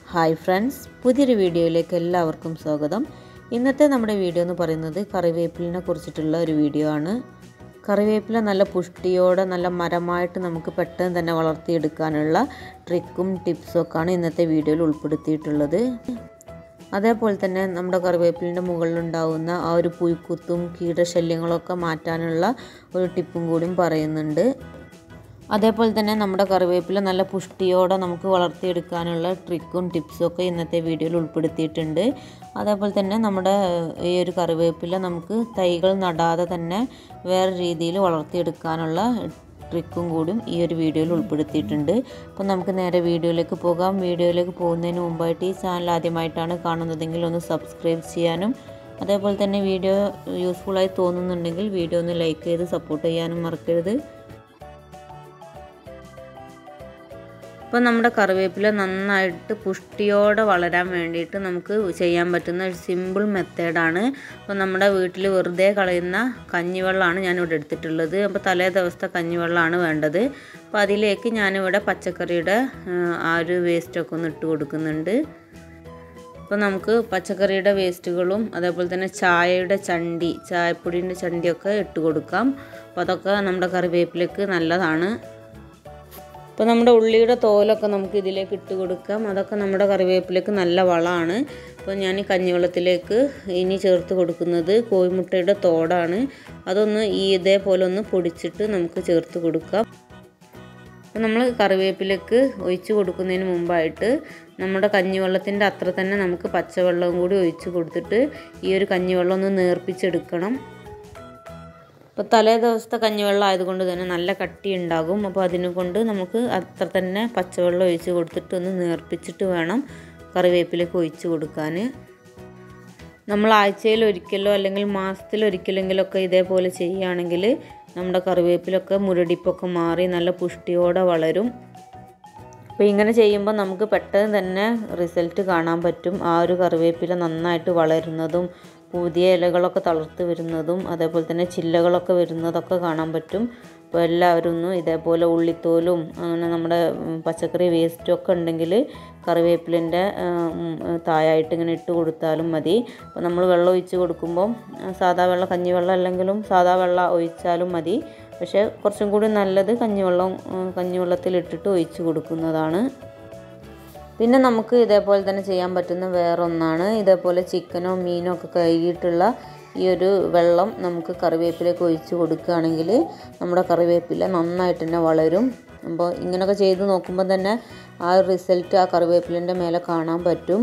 hi friends പുതിയൊരു വീഡിയോയിലേക്ക് എല്ലാവർക്കും സ്വാഗതം ഇന്നത്തെ നമ്മുടെ വീഡിയോ എന്ന് പറയുന്നത് കറിവേപ്പിലിനെ കുറിച്ചിട്ടുള്ള ഒരു വീഡിയോ ആണ് കറിവേപ്പില നല്ല പുഷ്ടിയോടെ നല്ല മരമായിട്ട് നമുക്ക് പെട്ടെന്ന് തന്നെ വളർത്തിയെടുക്കാനുള്ള ട്രിക്കും ടിപ്സും ഒക്കെയാണ് ഇന്നത്തെ വീഡിയോയിൽ ഉൾപ്പെടുത്തിയിട്ടുള്ളത് അതേപോലെ തന്നെ നമ്മുടെ കറിവേപ്പിലിൻ്റെ മുകളിലുണ്ടാകുന്ന ആ ഒരു പുഴുക്കുത്തും കീടശല്യങ്ങളൊക്കെ മാറ്റാനുള്ള ഒരു ടിപ്പും കൂടിയും പറയുന്നുണ്ട് അതേപോലെ തന്നെ നമ്മുടെ കറിവേപ്പില നല്ല പുഷ്ടിയോടെ നമുക്ക് വളർത്തിയെടുക്കാനുള്ള ട്രിക്കും ടിപ്സും ഒക്കെ ഇന്നത്തെ വീഡിയോയിൽ ഉൾപ്പെടുത്തിയിട്ടുണ്ട് അതേപോലെ തന്നെ നമ്മുടെ ഈ ഒരു കറിവേപ്പില നമുക്ക് തൈകൾ നടാതെ തന്നെ വേറെ രീതിയിൽ വളർത്തിയെടുക്കാനുള്ള ട്രിക്കും കൂടിയും ഈ ഒരു വീഡിയോയിൽ ഉൾപ്പെടുത്തിയിട്ടുണ്ട് അപ്പോൾ നമുക്ക് നേരെ വീഡിയോയിലേക്ക് പോകാം വീഡിയോയിലേക്ക് പോകുന്നതിന് മുമ്പായിട്ട് ഈ ചാനൽ ആദ്യമായിട്ടാണ് കാണുന്നതെങ്കിൽ ഒന്ന് സബ്സ്ക്രൈബ് ചെയ്യാനും അതേപോലെ തന്നെ വീഡിയോ യൂസ്ഫുള്ളായി തോന്നുന്നുണ്ടെങ്കിൽ വീഡിയോ ഒന്ന് ലൈക്ക് ചെയ്ത് സപ്പോർട്ട് ചെയ്യാനും മറക്കരുത് അപ്പോൾ നമ്മുടെ കറിവേപ്പില നന്നായിട്ട് പുഷ്ടിയോടെ വളരാൻ വേണ്ടിയിട്ട് നമുക്ക് ചെയ്യാൻ പറ്റുന്ന ഒരു സിമ്പിൾ മെത്തേഡാണ് അപ്പോൾ നമ്മുടെ വീട്ടിൽ വെറുതെ കളയുന്ന കഞ്ഞിവെള്ളമാണ് ഞാനിവിടെ എടുത്തിട്ടുള്ളത് അപ്പോൾ തലേ ദിവസത്തെ കഞ്ഞിവെള്ളമാണ് വേണ്ടത് അപ്പോൾ അതിലേക്ക് ഞാനിവിടെ പച്ചക്കറിയുടെ ആ ഒരു വേസ്റ്റൊക്കെ ഒന്ന് ഇട്ട് കൊടുക്കുന്നുണ്ട് അപ്പോൾ നമുക്ക് പച്ചക്കറിയുടെ വേസ്റ്റുകളും അതേപോലെ തന്നെ ചായയുടെ ചണ്ടി ചായപ്പൊടിൻ്റെ ചണ്ടിയൊക്കെ ഇട്ട് കൊടുക്കാം അപ്പോൾ അതൊക്കെ നമ്മുടെ കറിവേപ്പിലേക്ക് നല്ലതാണ് അപ്പോൾ നമ്മുടെ ഉള്ളിയുടെ തോലൊക്കെ നമുക്ക് ഇതിലേക്ക് ഇട്ട് കൊടുക്കാം അതൊക്കെ നമ്മുടെ കറിവേപ്പിലേക്ക് നല്ല വളമാണ് അപ്പോൾ ഞാൻ ഈ കഞ്ഞിവെള്ളത്തിലേക്ക് ഇനി ചേർത്ത് കൊടുക്കുന്നത് കോഴിമുട്ടയുടെ തോടാണ് അതൊന്ന് ഈ ഇതേപോലെ ഒന്ന് പൊടിച്ചിട്ട് നമുക്ക് ചേർത്ത് കൊടുക്കാം അപ്പോൾ നമ്മൾ കറിവേപ്പിലേക്ക് ഒഴിച്ച് കൊടുക്കുന്നതിന് മുമ്പായിട്ട് നമ്മുടെ കഞ്ഞിവെള്ളത്തിൻ്റെ അത്ര തന്നെ നമുക്ക് പച്ചവെള്ളവും കൂടി ഒഴിച്ച് കൊടുത്തിട്ട് ഈ ഒരു കഞ്ഞിവെള്ളം ഒന്ന് നേർപ്പിച്ചെടുക്കണം അപ്പോൾ തലേ ദിവസത്തെ കഞ്ഞിവെള്ളം ആയതുകൊണ്ട് തന്നെ നല്ല കട്ടി ഉണ്ടാകും അപ്പോൾ അതിനെ കൊണ്ട് നമുക്ക് അത്ര തന്നെ പച്ചവെള്ളം ഒഴിച്ച് കൊടുത്തിട്ട് ഒന്ന് നേർപ്പിച്ചിട്ട് വേണം കറിവേപ്പിലേക്ക് ഒഴിച്ച് കൊടുക്കാൻ നമ്മൾ ആഴ്ചയിൽ ഒരിക്കലോ അല്ലെങ്കിൽ മാസത്തിൽ ഒരിക്കലെങ്കിലൊക്കെ ഇതേപോലെ ചെയ്യുകയാണെങ്കിൽ നമ്മുടെ കറിവേപ്പിലൊക്കെ മുരടിപ്പൊക്കെ മാറി നല്ല പുഷ്ടിയോടെ വളരും അപ്പോൾ ഇങ്ങനെ ചെയ്യുമ്പോൾ നമുക്ക് പെട്ടെന്ന് തന്നെ റിസൾട്ട് കാണാൻ പറ്റും ആ ഒരു കറിവേപ്പില നന്നായിട്ട് വളരുന്നതും പുതിയ ഇലകളൊക്കെ തളർത്ത് വരുന്നതും അതേപോലെ തന്നെ ചില്ലകളൊക്കെ വരുന്നതൊക്കെ കാണാൻ പറ്റും അപ്പോൾ എല്ലാവരും ഒന്ന് ഇതേപോലെ ഉള്ളിത്തോലും അങ്ങനെ നമ്മുടെ പച്ചക്കറി വേസ്റ്റും ഒക്കെ ഉണ്ടെങ്കിൽ കറിവേപ്പിലിൻ്റെ തായായിട്ട് ഇങ്ങനെ ഇട്ട് കൊടുത്താലും മതി അപ്പോൾ നമ്മൾ വെള്ളം ഒഴിച്ച് കൊടുക്കുമ്പോൾ സാധാ വെള്ളം കഞ്ഞിവെള്ളം അല്ലെങ്കിലും സാധാ വെള്ളം ഒഴിച്ചാലും മതി പക്ഷേ കുറച്ചും കൂടി നല്ലത് കഞ്ഞിവെള്ളം കഞ്ഞിവെള്ളത്തിലിട്ടിട്ട് ഒഴിച്ച് കൊടുക്കുന്നതാണ് പിന്നെ നമുക്ക് ഇതേപോലെ തന്നെ ചെയ്യാൻ പറ്റുന്ന വേറൊന്നാണ് ഇതേപോലെ ചിക്കനോ മീനോ ഒക്കെ കഴുകിയിട്ടുള്ള ഈ ഒരു വെള്ളം നമുക്ക് കറിവേപ്പിലേക്ക് ഒഴിച്ച് കൊടുക്കുകയാണെങ്കിൽ നമ്മുടെ കറിവേപ്പില നന്നായിട്ട് തന്നെ വളരും അപ്പോൾ ഇങ്ങനെയൊക്കെ ചെയ്ത് നോക്കുമ്പോൾ തന്നെ ആ ഒരു റിസൾട്ട് ആ കറിവേപ്പിലിൻ്റെ മേലെ കാണാൻ പറ്റും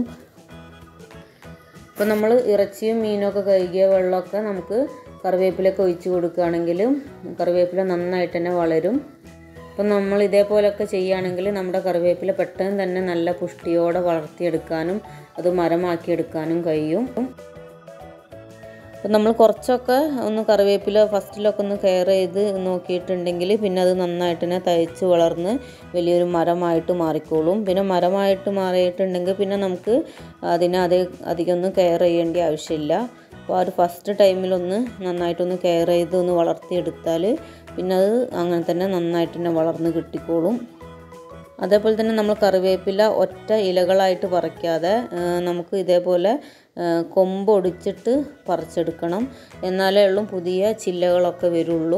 ഇപ്പോൾ നമ്മൾ ഇറച്ചിയും മീനും ഒക്കെ കഴുകിയ വെള്ളമൊക്കെ നമുക്ക് കറിവേപ്പിലൊക്കെ ഒഴിച്ച് കൊടുക്കുകയാണെങ്കിലും കറിവേപ്പില നന്നായിട്ട് തന്നെ വളരും അപ്പം നമ്മൾ ഇതേപോലെയൊക്കെ ചെയ്യുകയാണെങ്കിൽ നമ്മുടെ കറിവേപ്പില പെട്ടെന്ന് തന്നെ നല്ല പുഷ്ടിയോടെ വളർത്തിയെടുക്കാനും അത് മരമാക്കിയെടുക്കാനും കഴിയും അപ്പം നമ്മൾ കുറച്ചൊക്കെ ഒന്ന് കറിവേപ്പില ഫസ്റ്റിലൊക്കെ ഒന്ന് കെയർ ചെയ്ത് നോക്കിയിട്ടുണ്ടെങ്കിൽ പിന്നെ അത് നന്നായിട്ട് തന്നെ തയ്ച്ച് വളർന്ന് വലിയൊരു മരമായിട്ട് മാറിക്കോളും പിന്നെ മരമായിട്ട് മാറിയിട്ടുണ്ടെങ്കിൽ പിന്നെ നമുക്ക് അതിനെ അത് അധികം ഒന്നും കെയർ ചെയ്യേണ്ട ആവശ്യമില്ല അപ്പോൾ ആ ഒരു ഫസ്റ്റ് ടൈമിലൊന്ന് നന്നായിട്ടൊന്ന് കെയർ ചെയ്ത് ഒന്ന് വളർത്തിയെടുത്താൽ പിന്നെ അത് അങ്ങനെ തന്നെ നന്നായിട്ട് തന്നെ വളർന്ന് കിട്ടിക്കോളും അതേപോലെ തന്നെ നമ്മൾ കറിവേപ്പില ഒറ്റ ഇലകളായിട്ട് പറിക്കാതെ നമുക്ക് ഇതേപോലെ കൊമ്പ് ഒടിച്ചിട്ട് പറിച്ചെടുക്കണം എന്നാലേ ഉള്ളൂ പുതിയ ചില്ലകളൊക്കെ വരുള്ളൂ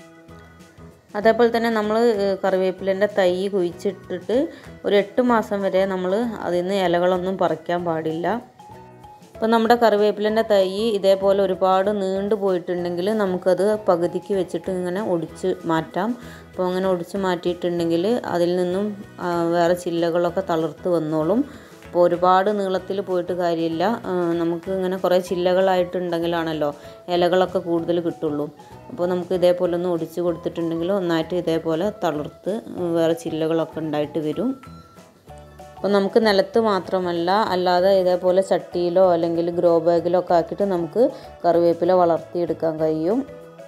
അതേപോലെ തന്നെ നമ്മൾ കറിവേപ്പിലേൻ്റെ തൈ കുഴിച്ചിട്ടിട്ട് ഒരു എട്ട് മാസം വരെ നമ്മൾ അതിൽ നിന്ന് ഇലകളൊന്നും പറിക്കാൻ പാടില്ല അപ്പോൾ നമ്മുടെ കറിവേപ്പിലേൻ്റെ തൈ ഇതേപോലെ ഒരുപാട് നീണ്ടു പോയിട്ടുണ്ടെങ്കിൽ നമുക്കത് പകുതിക്ക് വെച്ചിട്ട് ഇങ്ങനെ ഒടിച്ച് മാറ്റാം അപ്പോൾ അങ്ങനെ ഒടിച്ച് മാറ്റിയിട്ടുണ്ടെങ്കിൽ അതിൽ നിന്നും വേറെ ചില്ലകളൊക്കെ തളർത്ത് വന്നോളും അപ്പോൾ ഒരുപാട് നീളത്തിൽ പോയിട്ട് കാര്യമില്ല നമുക്ക് ഇങ്ങനെ കുറേ ചില്ലകളായിട്ടുണ്ടെങ്കിലാണല്ലോ ഇലകളൊക്കെ കൂടുതൽ കിട്ടുള്ളൂ അപ്പോൾ നമുക്ക് ഇതേപോലെ ഒന്ന് ഒടിച്ച് കൊടുത്തിട്ടുണ്ടെങ്കിൽ ഒന്നായിട്ട് ഇതേപോലെ തളർത്ത് വേറെ ചില്ലകളൊക്കെ ഉണ്ടായിട്ട് വരും അപ്പോൾ നമുക്ക് നിലത്ത് മാത്രമല്ല അല്ലാതെ ഇതേപോലെ ചട്ടിയിലോ അല്ലെങ്കിൽ ഗ്രോ ബാഗിലോ ഒക്കെ ആക്കിയിട്ട് നമുക്ക് കറിവേപ്പില വളർത്തിയെടുക്കാൻ കഴിയും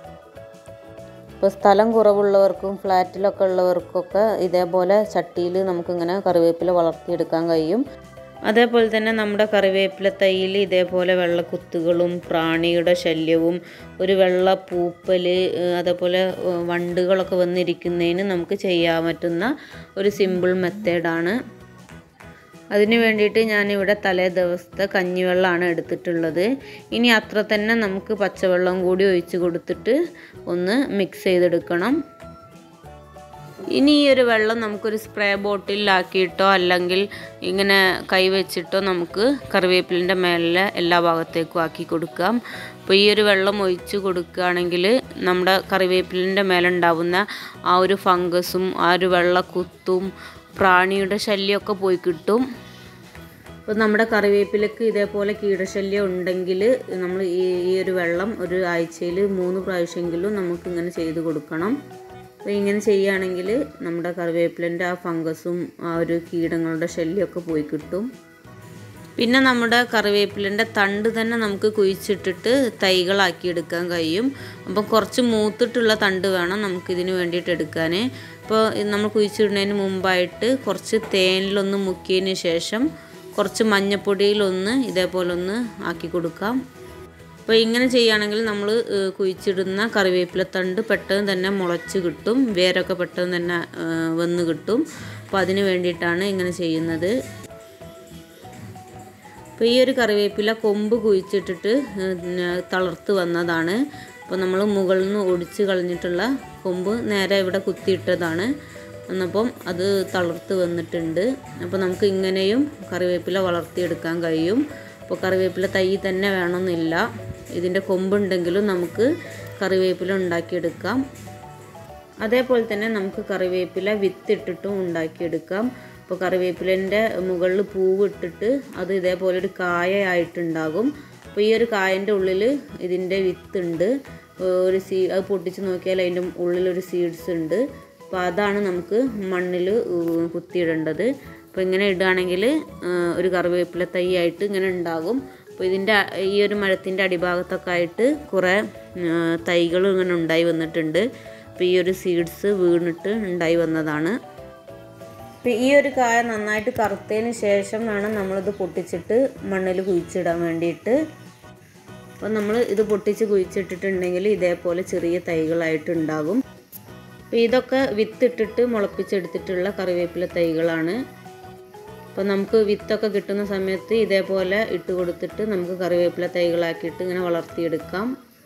ഇപ്പോൾ സ്ഥലം കുറവുള്ളവർക്കും ഫ്ലാറ്റിലൊക്കെ ഉള്ളവർക്കൊക്കെ ഇതേപോലെ ചട്ടിയിൽ നമുക്കിങ്ങനെ കറിവേപ്പില വളർത്തിയെടുക്കാൻ കഴിയും അതേപോലെ തന്നെ നമ്മുടെ കറിവേപ്പില തൈയിൽ ഇതേപോലെ വെള്ളക്കുത്തുകളും പ്രാണിയുടെ ശല്യവും ഒരു വെള്ള പൂപ്പൽ അതേപോലെ വണ്ടുകളൊക്കെ വന്നിരിക്കുന്നതിന് നമുക്ക് ചെയ്യാൻ പറ്റുന്ന ഒരു സിമ്പിൾ മെത്തേഡാണ് അതിന് വേണ്ടിയിട്ട് ഞാനിവിടെ തലേ ദിവസത്തെ കഞ്ഞിവെള്ളമാണ് എടുത്തിട്ടുള്ളത് ഇനി അത്ര തന്നെ നമുക്ക് പച്ചവെള്ളം കൂടി ഒഴിച്ച് കൊടുത്തിട്ട് ഒന്ന് മിക്സ് ചെയ്തെടുക്കണം ഇനി ഈ ഒരു വെള്ളം നമുക്കൊരു സ്പ്രേ ബോട്ടിലാക്കിയിട്ടോ അല്ലെങ്കിൽ ഇങ്ങനെ കൈ വെച്ചിട്ടോ നമുക്ക് കറിവേപ്പിലിൻ്റെ മേലെ എല്ലാ ഭാഗത്തേക്കും ആക്കി കൊടുക്കാം അപ്പോൾ ഈ ഒരു വെള്ളം ഒഴിച്ച് കൊടുക്കുകയാണെങ്കിൽ നമ്മുടെ കറിവേപ്പിലിൻ്റെ മേലെ ഉണ്ടാവുന്ന ആ ഒരു ഫംഗസും ആ ഒരു വെള്ളക്കുത്തും പ്രാണിയുടെ ശല്യമൊക്കെ പോയി കിട്ടും അപ്പോൾ നമ്മുടെ കറിവേപ്പിലക്ക് ഇതേപോലെ കീടശല്യം ഉണ്ടെങ്കിൽ നമ്മൾ ഈ ഈ ഒരു വെള്ളം ഒരു ആഴ്ചയിൽ മൂന്ന് പ്രാവശ്യമെങ്കിലും നമുക്ക് ഇങ്ങനെ ചെയ്ത് കൊടുക്കണം അപ്പോൾ ഇങ്ങനെ ചെയ്യുകയാണെങ്കിൽ നമ്മുടെ കറിവേപ്പിലൻ്റെ ആ ഫംഗസും ആ ഒരു കീടങ്ങളുടെ ശല്യമൊക്കെ പോയി കിട്ടും പിന്നെ നമ്മുടെ കറിവേപ്പിലിൻ്റെ തണ്ട് തന്നെ നമുക്ക് കുഴിച്ചിട്ടിട്ട് തൈകളാക്കി എടുക്കാൻ കഴിയും അപ്പം കുറച്ച് മൂത്തിട്ടുള്ള തണ്ട് വേണം നമുക്കിതിന് വേണ്ടിയിട്ട് എടുക്കാൻ ഇപ്പോൾ നമ്മൾ കുഴിച്ചിടുന്നതിന് മുമ്പായിട്ട് കുറച്ച് തേനിലൊന്ന് മുക്കിയതിന് ശേഷം കുറച്ച് മഞ്ഞപ്പൊടിയിലൊന്ന് ഇതേപോലെ ഒന്ന് ആക്കി കൊടുക്കാം അപ്പോൾ ഇങ്ങനെ ചെയ്യുകയാണെങ്കിൽ നമ്മൾ കുഴിച്ചിടുന്ന കറിവേപ്പില തണ്ട് പെട്ടെന്ന് തന്നെ മുളച്ച് കിട്ടും വേരൊക്കെ പെട്ടെന്ന് തന്നെ വന്ന് കിട്ടും അപ്പോൾ അതിന് വേണ്ടിയിട്ടാണ് ഇങ്ങനെ ചെയ്യുന്നത് അപ്പോൾ ഈ ഒരു കറിവേപ്പില കൊമ്പ് കുഴിച്ചിട്ടിട്ട് തളർത്ത് വന്നതാണ് അപ്പോൾ നമ്മൾ മുകളിൽ നിന്ന് ഒടിച്ച് കളഞ്ഞിട്ടുള്ള കൊമ്പ് നേരെ ഇവിടെ കുത്തിയിട്ടതാണ് എന്നപ്പം അത് തളർത്ത് വന്നിട്ടുണ്ട് അപ്പോൾ നമുക്ക് ഇങ്ങനെയും കറിവേപ്പില വളർത്തിയെടുക്കാൻ കഴിയും അപ്പോൾ കറിവേപ്പില തൈ തന്നെ വേണമെന്നില്ല ഇതിൻ്റെ കൊമ്പുണ്ടെങ്കിലും നമുക്ക് കറിവേപ്പില ഉണ്ടാക്കിയെടുക്കാം അതേപോലെ തന്നെ നമുക്ക് കറിവേപ്പില വിത്തിട്ടിട്ടും ഉണ്ടാക്കിയെടുക്കാം അപ്പോൾ കറിവേപ്പിലേൻ്റെ മുകളിൽ പൂവ് ഇട്ടിട്ട് അത് ഇതേപോലെ ഒരു കായയായിട്ടുണ്ടാകും അപ്പോൾ ഈ ഒരു കായൻ്റെ ഉള്ളിൽ ഇതിൻ്റെ വിത്തുണ്ട് ഒരു സീ അത് പൊട്ടിച്ച് നോക്കിയാൽ അതിൻ്റെ ഉള്ളിലൊരു സീഡ്സ് ഉണ്ട് അപ്പോൾ അതാണ് നമുക്ക് മണ്ണിൽ കുത്തിയിടേണ്ടത് അപ്പോൾ ഇങ്ങനെ ഇടുകയാണെങ്കിൽ ഒരു കറിവേപ്പില തൈ ആയിട്ട് ഇങ്ങനെ ഉണ്ടാകും അപ്പോൾ ഇതിൻ്റെ ഈ ഒരു മരത്തിൻ്റെ അടിഭാഗത്തൊക്കെ ആയിട്ട് കുറേ തൈകൾ ഇങ്ങനെ ഉണ്ടായി വന്നിട്ടുണ്ട് അപ്പോൾ ഈ ഒരു സീഡ്സ് വീണിട്ട് ഉണ്ടായി വന്നതാണ് അപ്പോൾ ഈ ഒരു കായ നന്നായിട്ട് കറുത്തതിന് ശേഷം വേണം നമ്മളിത് പൊട്ടിച്ചിട്ട് മണ്ണിൽ കുഴിച്ചിടാൻ വേണ്ടിയിട്ട് അപ്പോൾ നമ്മൾ ഇത് പൊട്ടിച്ച് കുഴിച്ചിട്ടിട്ടുണ്ടെങ്കിൽ ഇതേപോലെ ചെറിയ തൈകളായിട്ടുണ്ടാകും അപ്പോൾ ഇതൊക്കെ വിത്തിട്ടിട്ട് മുളപ്പിച്ചെടുത്തിട്ടുള്ള കറിവേപ്പില തൈകളാണ് അപ്പോൾ നമുക്ക് വിത്തൊക്കെ കിട്ടുന്ന സമയത്ത് ഇതേപോലെ ഇട്ട് കൊടുത്തിട്ട് നമുക്ക് കറിവേപ്പില തൈകളാക്കിയിട്ട് ഇങ്ങനെ വളർത്തിയെടുക്കാം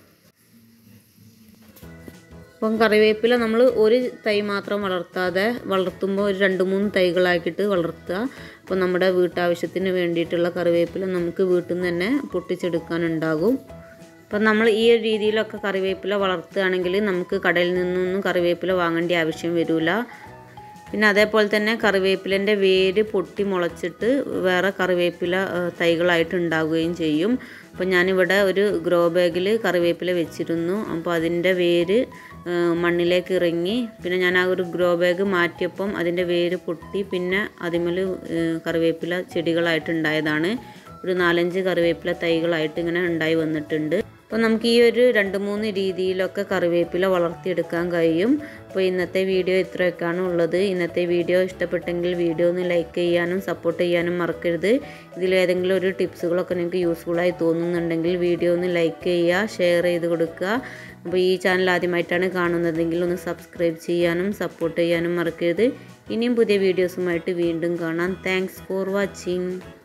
അപ്പം കറിവേപ്പില നമ്മൾ ഒരു തൈ മാത്രം വളർത്താതെ വളർത്തുമ്പോൾ ഒരു രണ്ട് മൂന്ന് തൈകളാക്കിയിട്ട് വളർത്തുക അപ്പോൾ നമ്മുടെ വീട്ടാവശ്യത്തിന് വേണ്ടിയിട്ടുള്ള കറിവേപ്പില നമുക്ക് വീട്ടിൽ നിന്ന് തന്നെ പൊട്ടിച്ചെടുക്കാനുണ്ടാകും അപ്പം നമ്മൾ ഈ ഒരു രീതിയിലൊക്കെ കറിവേപ്പില വളർത്തുകയാണെങ്കിൽ നമുക്ക് കടയിൽ നിന്നൊന്നും കറിവേപ്പില വാങ്ങേണ്ട ആവശ്യം വരില്ല പിന്നെ അതേപോലെ തന്നെ കറിവേപ്പിലൻ്റെ വേര് പൊട്ടി മുളച്ചിട്ട് വേറെ കറിവേപ്പില തൈകളായിട്ട് ഉണ്ടാവുകയും ചെയ്യും അപ്പോൾ ഞാനിവിടെ ഒരു ഗ്രോ ബാഗിൽ കറിവേപ്പില വെച്ചിരുന്നു അപ്പോൾ അതിൻ്റെ വേര് മണ്ണിലേക്ക് ഇറങ്ങി പിന്നെ ഞാൻ ആ ഒരു ഗ്രോ ബാഗ് മാറ്റിയപ്പം അതിൻ്റെ വേര് പൊട്ടി പിന്നെ അതിമേൽ കറിവേപ്പില ചെടികളായിട്ടുണ്ടായതാണ് ഒരു നാലഞ്ച് കറിവേപ്പില തൈകളായിട്ട് ഇങ്ങനെ ഉണ്ടായി വന്നിട്ടുണ്ട് അപ്പോൾ നമുക്ക് ഈ ഒരു രണ്ട് മൂന്ന് രീതിയിലൊക്കെ കറിവേപ്പില വളർത്തിയെടുക്കാൻ കഴിയും അപ്പോൾ ഇന്നത്തെ വീഡിയോ ഇത്രയൊക്കെയാണ് ഉള്ളത് ഇന്നത്തെ വീഡിയോ ഇഷ്ടപ്പെട്ടെങ്കിൽ വീഡിയോ ഒന്ന് ലൈക്ക് ചെയ്യാനും സപ്പോർട്ട് ചെയ്യാനും മറക്കരുത് ഇതിൽ ഏതെങ്കിലും ഒരു ടിപ്സുകളൊക്കെ നിങ്ങൾക്ക് യൂസ്ഫുള്ളായി തോന്നുന്നുണ്ടെങ്കിൽ വീഡിയോ ഒന്ന് ലൈക്ക് ചെയ്യുക ഷെയർ ചെയ്ത് കൊടുക്കുക അപ്പോൾ ഈ ചാനൽ ആദ്യമായിട്ടാണ് കാണുന്നതെങ്കിൽ ഒന്ന് സബ്സ്ക്രൈബ് ചെയ്യാനും സപ്പോർട്ട് ചെയ്യാനും മറക്കരുത് ഇനിയും പുതിയ വീഡിയോസുമായിട്ട് വീണ്ടും കാണാം താങ്ക്സ് ഫോർ വാച്ചിങ്